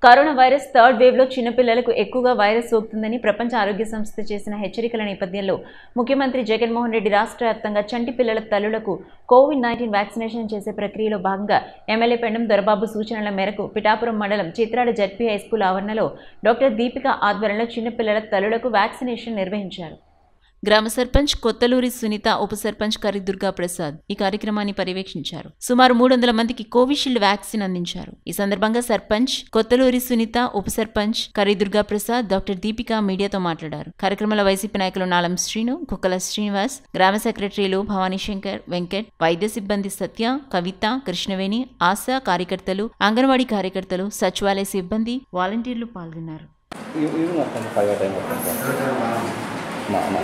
corona virus third వేవ్లో చిన్నపిల్లలకు ఎక్కువగా వైరస్ సోకుతుందని ప్రపంచ ఆరోగ్య సంస్థ చేసిన హెచ్చరికల నేపథ్యంలో ముఖ్యమంత్రి జగన్మోహన్ రెడ్డి రాష్ట్ర వ్యాప్తంగా చంటి పిల్లల తల్లులకు కోవిడ్ నైన్టీన్ వ్యాక్సినేషన్ చేసే ప్రక్రియలో భాగంగా ఎమ్మెల్యే పెండం దొరబాబు సూచనల మేరకు పిఠాపురం మండలం చిత్రాడ జడ్పీ హైస్కూల్ ఆవరణలో డాక్టర్ దీపిక ఆధ్వర్యంలో చిన్నపిల్లల తల్లులకు వ్యాక్సినేషన్ నిర్వహించారు గ్రామ సర్పంచ్ కొత్తలూరి సునీత ఉప సర్పంచ్ కరి దుర్గా ప్రసాద్ ఈ కార్యక్రమాన్ని పర్యవేక్షించారు సుమారు మూడు వందల మందికి కోవిషీల్డ్ వ్యాక్సిన్ అందించారు ఈ సందర్భంగా సర్పంచ్ కొత్తలూరి సునీత ఉప సర్పంచ్ కరి దుర్గా ప్రసాద్ డాక్టర్ దీపిక మీడియాతో మాట్లాడారు కార్యక్రమంలో వైసీపీ నాయకులు నాలం శ్రీను కుక్కల శ్రీనివాస్ గ్రామ సెక్రటరీలు భవానీ శంకర్ వెంకట్ వైద్య సిబ్బంది సత్య కవిత కృష్ణవేణి ఆశా కార్యకర్తలు అంగన్వాడీ కార్యకర్తలు సచివాలయ సిబ్బంది వాలంటీర్లు పాల్గొన్నారు ఇవి ఇవి మొత్తం ఫైవ్ టైం మొత్తం మా మా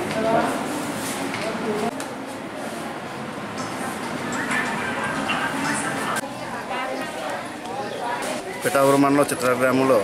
పిఠాపురం మండలం చిత్ర గ్రామంలో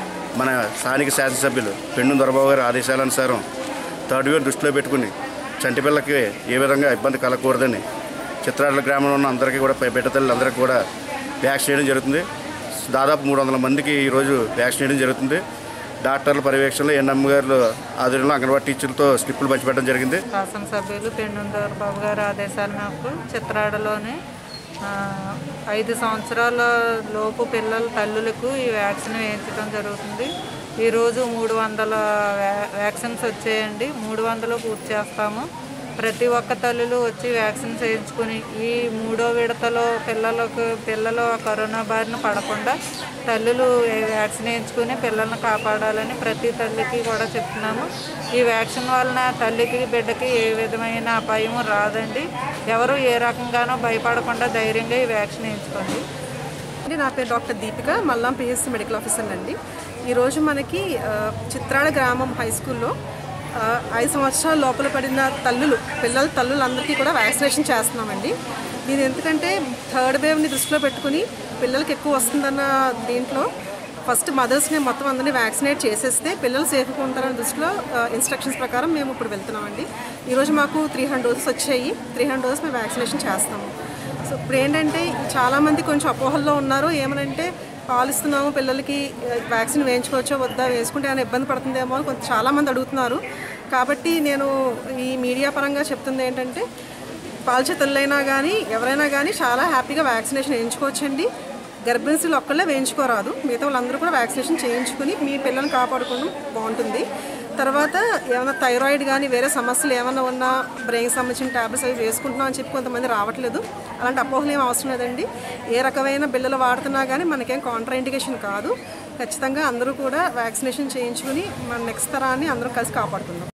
మన స్థానిక శాసనసభ్యులు పెండు దొరబాబు గారి ఆదేశాలనుసారం థర్డ్ వేవ్ దృష్టిలో పెట్టుకుని చంటి పిల్లకి ఏ విధంగా ఇబ్బంది కలగకూడదని చిత్రాల గ్రామంలో ఉన్న అందరికీ కూడా బిడ్డ తల్లులందరికీ కూడా వ్యాక్సిన్ వేయడం జరుగుతుంది దాదాపు మూడు వందల మందికి ఈరోజు వ్యాక్సిన్ వేయడం జరుగుతుంది డాక్టర్ల పర్యవేక్షణలో ఎన్ఎం గారు ఆధ్వర్యంలో అంగన్వాడీ టీచర్లతో స్లిప్పులు పంచిపెట్టడం జరిగింది శాసనసభ్యులు పెండుందర్ బాబు గారి ఆదేశాల మేరకు చిత్రాడలోని ఆ, ఐదు సంవత్సరాల లోపు పిల్లల తల్లులకు ఈ వ్యాక్సిన్ వేయించడం జరుగుతుంది ఈరోజు మూడు వందల వ్యా- వ్యాక్సిన్స్ వచ్చాయండి మూడు వందలు పూర్తి చేస్తాము ప్రతి ఒక్క తల్లులు వచ్చి వ్యాక్సిన్ చేయించుకుని ఈ మూడో విడతలో పిల్లలకు పిల్లలు కరోనా బారిన పడకుండా తల్లులు ఈ వ్యాక్సిన్ వేయించుకుని పిల్లల్ని కాపాడాలని ప్రతి తల్లికి కూడా చెప్తున్నాము ఈ వ్యాక్సిన్ వలన తల్లికి బిడ్డకి ఏ విధమైన అపాయం రాదండి ఎవరు ఏ రకంగానో భయపడకుండా ధైర్యంగా ఈ వ్యాక్సిన్ వేయించుకోండి అండి నా పేరు doctor Deepika Mallam PSC medical officer అండి ఈరోజు మనకి ఆ, చిత్రాడ గ్రామం హై స్కూల్లో ఆ, ఐదు సంవత్సరాల లోపల పడిన తల్లులు పిల్లల తల్లులందరికీ కూడా వ్యాక్సినేషన్ చేస్తున్నామండి దీని ఎందుకంటే థర్డ్ వేవ్ని దృష్టిలో పెట్టుకుని పిల్లలకి ఎక్కువ వస్తుందన్న దీంట్లో ఫస్ట్ మదర్స్ని మొత్తం అందరినీ వ్యాక్సినేట్ చేసేస్తే పిల్లలు సేఫ్గా ఉంటారన్న దృష్టిలో ఇన్స్ట్రక్షన్స్ ప్రకారం మేము ఇప్పుడు వెళ్తున్నామండి ఈరోజు మాకు త్రీ హండ్రెడ్ డోసెస్ వచ్చాయి త్రీ హండ్రెడ్ డోసెస్ మేము వ్యాక్సినేషన్ చేస్తాము సో ఇప్పుడు ఏంటంటే చాలామంది కొంచెం అపోహల్లో ఉన్నారు ఏమనంటే పాలు ఇస్తున్నాము పిల్లలకి ఆ, వ్యాక్సిన్ వేయించుకోవచ్చో వద్దా వేసుకుంటే ఏమైనా ఇబ్బంది పడుతుందేమో అని కొంత చాలామంది అడుగుతున్నారు కాబట్టి నేను ఈ మీడియా పరంగా చెప్తుంది ఏంటంటే పాల్చే తల్లైనా కానీ ఎవరైనా కానీ చాలా హ్యాపీగా వ్యాక్సినేషన్ వేయించుకోవచ్చండి గర్భిణీలు ఒక్కళ్ళే వేయించుకోరాదు మిగతా వాళ్ళందరూ కూడా వ్యాక్సినేషన్ చేయించుకుని మీ పిల్లల్ని కాపాడుకోవడం బాగుంటుంది తర్వాత ఏమైనా థైరాయిడ్ కానీ వేరే సమస్యలు ఏమైనా ఉన్నా బ్రెయిన్ సంబంధించిన ట్యాబ్లెట్స్ అవి వేసుకుంటున్నాం అని చెప్పి కొంతమంది రావట్లేదు అలాంటి అపోహలు ఏం అవసరం లేదండి ఏ రకమైన బిల్లలు వాడుతున్నా కానీ మనకేం కాంట్రా ఇండికేషన్ కాదు ఖచ్చితంగా అందరూ కూడా వ్యాక్సినేషన్ చేయించుకుని మన నెక్స్ట్ తరాన్ని అందరం కలిసి కాపాడుకుందాం